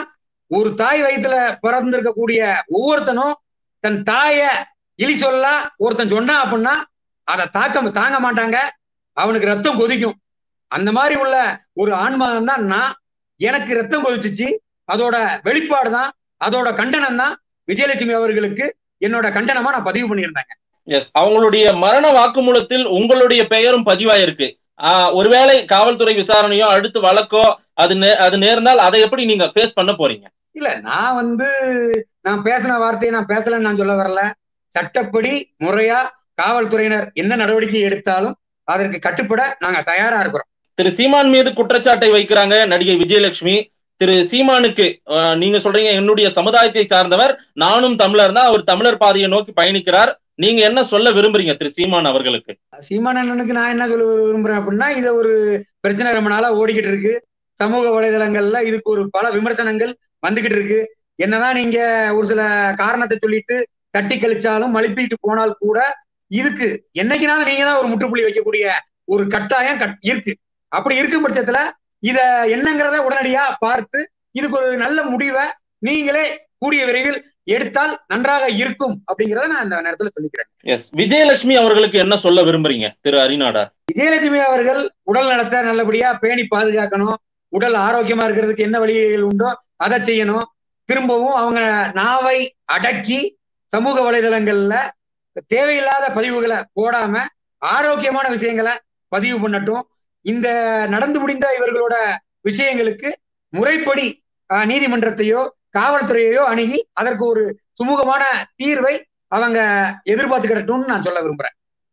ஒரு தாய் வயிற்றுல பிறந்திருக்கக்கூடிய ஒவ்வொருத்தனும் தன் தாய இழி சொல்லலாம் ஒருத்தன் சொன்னான் அப்படின்னா அதை தாக்க தாங்க மாட்டாங்க அவனுக்கு ரத்தம் கொதிக்கும் அந்த மாதிரி உள்ள ஒரு ஆன்மாகம் தான் நான் எனக்கு ரத்தம் கொதிச்சிச்சு அதோட வெளிப்பாடு தான் அதோட கண்டனம் தான் விஜயலட்சுமி அவர்களுக்கு என்னோட கண்டனமா நான் பதிவு பண்ணியிருந்தேங்க எஸ் அவங்களுடைய மரண வாக்குமூலத்தில் உங்களுடைய பெயரும் பதிவாயிருக்கு ஆஹ் ஒருவேளை காவல்துறை விசாரணையோ அடுத்து வழக்கோ அது அது நேர்ந்தால் அதை எப்படி நீங்க ஃபேஸ் பண்ண போறீங்க இல்ல நான் வந்து நான் பேசின வார்த்தையை நான் பேசலன்னு நான் சொல்ல வரல சட்டப்படி முறையா காவல்துறையினர் என்ன நடவடிக்கை எடுத்தாலும் அதற்கு கட்டுப்பட நாங்க தயாரா இருக்கிறோம் திரு சீமான் மீது குற்றச்சாட்டை வைக்கிறாங்க நடிகை விஜயலட்சுமி திரு சீமானுக்கு நீங்க சொல்றீங்க என்னுடைய சமுதாயத்தை சார்ந்தவர் நானும் தமிழர் தான் அவர் தமிழர் பாதையை நோக்கி பயணிக்கிறார் நீங்க என்ன சொல்ல விரும்புறீங்க திரு சீமான் அவர்களுக்கு சீமான் அண்ணனுக்கு நான் என்ன சொல்ல விரும்புறேன் அப்படின்னா இது ஒரு பிரச்சனை ரொம்ப நாளா ஓடிக்கிட்டு இருக்கு சமூக வலைதளங்கள்ல இதுக்கு ஒரு பல விமர்சனங்கள் வந்துகிட்டு இருக்கு என்னதான் நீங்க ஒரு சில காரணத்தை சொல்லிட்டு தட்டி கழிச்சாலும் மழுப்பிட்டு போனால் கூட இதுக்கு என்னைக்குனாலும் நீங்க தான் ஒரு முற்றுப்புள்ளி வைக்கக்கூடிய ஒரு கட்டாயம் இருக்கு அப்படி இருக்கும் பட்சத்துல இத என்னங்கிறத உடனடியா பார்த்து இதுக்கு ஒரு நல்ல முடிவை நீங்களே கூடிய விரைவில் எடுத்தால் நன்றாக இருக்கும் அப்படிங்கறத நான் இந்த நேரத்துல சொல்லிக்கிறேன் எஸ் விஜயலட்சுமி அவர்களுக்கு என்ன சொல்ல விரும்புறீங்க திரு அரிநாடா விஜயலட்சுமி அவர்கள் உடல் நலத்தை நல்லபடியா பேணி பாதுகாக்கணும் உடல் ஆரோக்கியமா இருக்கிறதுக்கு என்ன வழிகள் உண்டோ அதை செய்யணும் திரும்பவும் அவங்க நாவை அடக்கி சமூக வலைதளங்கள்ல தேவையில்லாத பதிவுகளை போடாம ஆரோக்கியமான விஷயங்களை பதிவு பண்ணட்டும் இந்த நடந்து முடிந்த இவர்களோட விஷயங்களுக்கு முறைப்படி நீதிமன்றத்தையோ காவல்துறையையோ அணுகி அதற்கு ஒரு சுமூகமான தீர்வை அவங்க எதிர்பார்த்துக்கிடட்டும்னு நான் சொல்ல விரும்புறேன்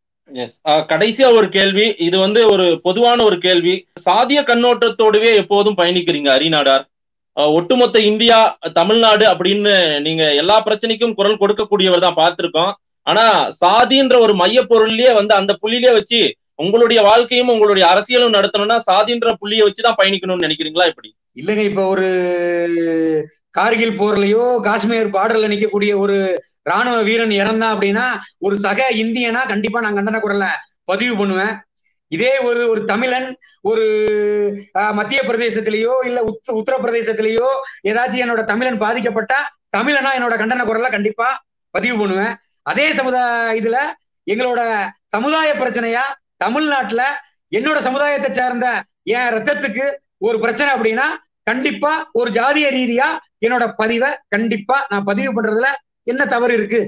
கடைசியா ஒரு கேள்வி இது வந்து ஒரு பொதுவான ஒரு கேள்வி சாதிய கண்ணோட்டத்தோடவே எப்போதும் பயணிக்கிறீங்க அரிநாடார் ஒட்டுமொத்த இந்தியா தமிழ்நாடு அப்படின்னு நீங்க எல்லா பிரச்சனைக்கும் குரல் கொடுக்கக்கூடியவர் தான் பார்த்திருக்கோம் ஆனா சாதின்ற ஒரு மைய பொருள்லயே வந்து அந்த புள்ளியிலே வச்சு உங்களுடைய வாழ்க்கையும் உங்களுடைய அரசியலும் நடத்தணும்னா சாதின்ற புள்ளியை வச்சுதான் பயணிக்கணும்னு நினைக்கிறீங்களா இப்படி இல்லைங்க இப்ப ஒரு கார்கில் போர்லயோ காஷ்மீர் பார்டர்ல நிக்கக்கூடிய ஒரு ராணுவ வீரன் இறந்தான் அப்படின்னா ஒரு சக இந்தியனா கண்டிப்பா நான் கண்டன குரலை பதிவு பண்ணுவேன் இதே ஒரு ஒரு தமிழன் ஒரு மத்திய பிரதேசத்திலேயோ இல்ல உத் உத்தரப்பிரதேசத்திலேயோ ஏதாச்சும் என்னோட தமிழன் பாதிக்கப்பட்டா தமிழனா என்னோட கண்டன குரலை கண்டிப்பா பதிவு பண்ணுவேன் அதே சமுதாய இதுல எங்களோட சமுதாய பிரச்சனையா தமிழ்நாட்டுல என்னோட சமுதாயத்தை சார்ந்த என் ரத்தத்துக்கு ஒரு பிரச்சனை அப்படின்னா கண்டிப்பா ஒரு ஜாதிய ரீதியா என்னோட பதிவை கண்டிப்பா நான் பதிவு பண்றதுல என்ன தவறு இருக்கு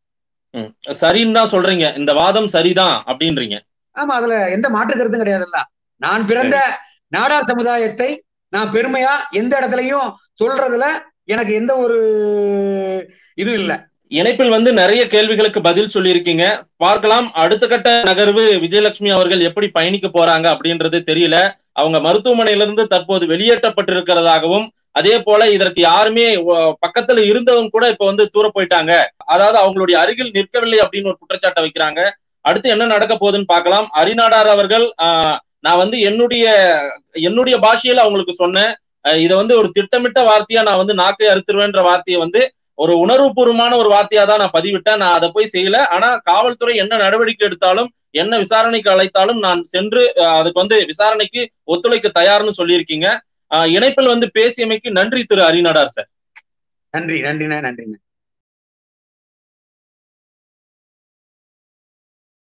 சரின்னு தான் சொல்றீங்க இந்த வாதம் சரிதான் அப்படின்றீங்க ஆமா அதுல எந்த மாற்று கருத்தும் கிடையாதுல்ல நான் பிறந்த நாடார் சமுதாயத்தை நான் பெருமையா எந்த இடத்துலயும் சொல்றதுல எனக்கு எந்த ஒரு இதுவும் இல்லை இணைப்பில் வந்து நிறைய கேள்விகளுக்கு பதில் சொல்லியிருக்கீங்க பார்க்கலாம் அடுத்த கட்ட நகர்வு விஜயலட்சுமி அவர்கள் எப்படி பயணிக்க போறாங்க அப்படின்றது தெரியல அவங்க மருத்துவமனையிலிருந்து தற்போது வெளியேற்றப்பட்டிருக்கிறதாகவும் அதே போல இதற்கு யாருமே பக்கத்துல இருந்தவங்க கூட இப்ப வந்து தூர போயிட்டாங்க அதாவது அவங்களுடைய அருகில் நிற்கவில்லை அப்படின்னு ஒரு குற்றச்சாட்டை வைக்கிறாங்க அடுத்து என்ன நடக்க போகுதுன்னு பார்க்கலாம் அரிநாடார் அவர்கள் நான் வந்து என்னுடைய என்னுடைய பாஷையில அவங்களுக்கு சொன்னேன் இதை வந்து ஒரு திட்டமிட்ட வார்த்தையா நான் வந்து நாக்கை அறுத்துருவேன்ற வார்த்தையை வந்து ஒரு உணர்வுபூர்வமான ஒரு வார்த்தையா தான் நான் பதிவிட்டேன் நான் அதை போய் செய்யல ஆனா காவல்துறை என்ன நடவடிக்கை எடுத்தாலும் என்ன விசாரணைக்கு அழைத்தாலும் நான் சென்று அதுக்கு வந்து விசாரணைக்கு ஒத்துழைக்க தயார்னு சொல்லியிருக்கீங்க இணைப்பில் வந்து பேசியமைக்கு நன்றி திரு அரிநாடார் சார் நன்றி நன்றிண்ணா நன்றிண்ணா